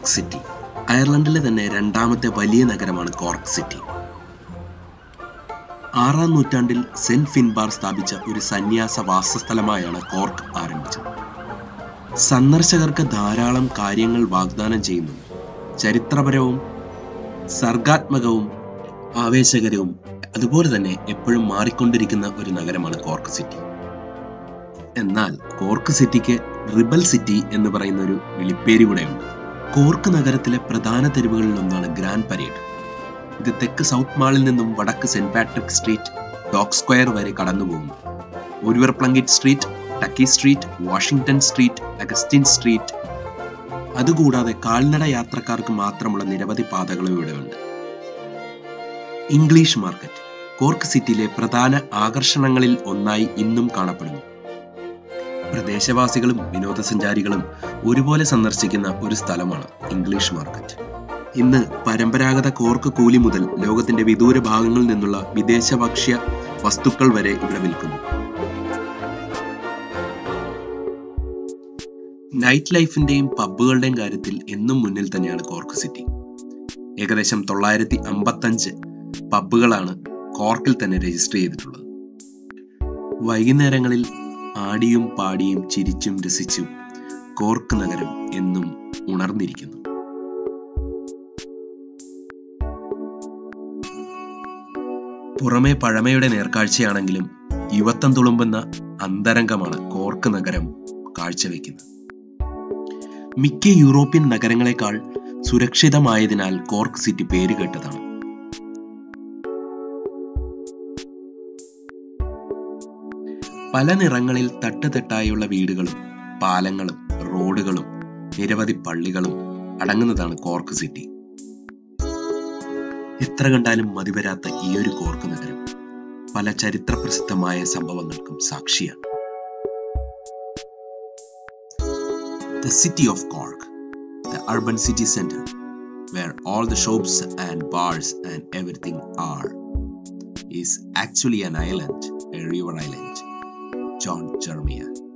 Cork city അയർലൻഡിലെ തന്നെ രണ്ടാമത്തെ വലിയ നഗരമാണ് കോർക്ക് സിറ്റി ആറാം നൂറ്റാണ്ടിൽ സെന്റ് ഫിൻബാർ സ്ഥാപിച്ച ഒരു സന്യാസ വാസസ്ഥലമായാണ് കോർക്ക് ആരംഭിച്ചത് സന്ദർശകർക്ക് ധാരാളം കാര്യങ്ങൾ വാഗ്ദാനം ചെയ്യുന്നു ചരിത്രപരവും സർഗാത്മകവും ആവേശകരവും അതുപോലെ തന്നെ എപ്പോഴും മാറിക്കൊണ്ടിരിക്കുന്ന ഒരു നഗരമാണ് കോർക്ക് സിറ്റി എന്നാൽ കോർക്ക് സിറ്റിക്ക് റിബൽ സിറ്റി എന്ന് പറയുന്ന ഒരു വിളിപ്പേര് കൂടെയുണ്ട് കോർക്ക് നഗരത്തിലെ പ്രധാന തെരുവുകളിൽ ഒന്നാണ് ഗ്രാൻഡ് പരേഡ് ഇത് തെക്ക് സൗത്ത് മാളിൽ നിന്നും വടക്ക് Saint Patrick street dog square വരെ കടന്നുപോകുന്നു Oliver Plunkett street Tuckey street Washington street Augustine street അതുകൂടാതെ കാൽനട യാത്രക്കാർക്ക് മാത്രമുള്ള നിരവധി പാതകളും ഇവിടെയുണ്ട് ഇംഗ്ലീഷ് മാർക്കറ്റ് കോർക്ക് സിറ്റിയിലെ പ്രധാന ആകർഷണങ്ങളിൽ ഒന്നായി ഇന്നും കാണപ്പെടുന്നു പ്രദേശവാസികളും വിനോദസഞ്ചാരികളും ഒരുപോലെ സന്ദർശിക്കുന്ന ഒരു സ്ഥലമാണ് ഇംഗ്ലീഷ് മാർക്കറ്റ് ഇന്ന് പരമ്പരാഗത കോർക്ക് കൂലി മുതൽ ലോകത്തിന്റെ വിദൂര ഭാഗങ്ങളിൽ നിന്നുള്ള വിദേശ ഭക്ഷ്യ വസ്തുക്കൾ വരെ ഇവിടെ വിൽക്കുന്നു നൈറ്റ് ലൈഫിന്റെയും പബ്ബുകളുടെയും കാര്യത്തിൽ എന്നും മുന്നിൽ തന്നെയാണ് കോർക്ക് സിറ്റി ഏകദേശം തൊള്ളായിരത്തി അമ്പത്തഞ്ച് പബ്ബുകളാണ് കോർക്കിൽ തന്നെ രജിസ്റ്റർ ചെയ്തിട്ടുള്ളത് വൈകുന്നേരങ്ങളിൽ ആടിയും പാടിയും ചിരിച്ചും രസിച്ചും കോർക്ക് നഗരം എന്നും ഉണർന്നിരിക്കുന്നു പുറമെ പഴമയുടെ നേർക്കാഴ്ചയാണെങ്കിലും യുവത്വം തുളുമ്പുന്ന അന്തരംഗമാണ് കോർക്ക് നഗരം കാഴ്ചവെക്കുന്നത് മിക്ക യൂറോപ്യൻ നഗരങ്ങളെക്കാൾ സുരക്ഷിതമായതിനാൽ കോർക്ക് സിറ്റി പേര് കേട്ടതാണ് പല നിറങ്ങളിൽ തട്ടുതട്ടായുള്ള വീടുകളും പാലങ്ങളും റോഡുകളും നിരവധി പള്ളികളും അടങ്ങുന്നതാണ് കോർക്ക് സിറ്റി എത്ര കണ്ടാലും മതിവരാത്ത ഈ ഒരു കോർക്ക് നഗരം പല ചരിത്ര പ്രസിദ്ധമായ സംഭവങ്ങൾക്കും സാക്ഷിയാണ് The city of Cork, the urban city center, where all the shops and bars and everything are, is actually an island, a river island. John Jeremiah.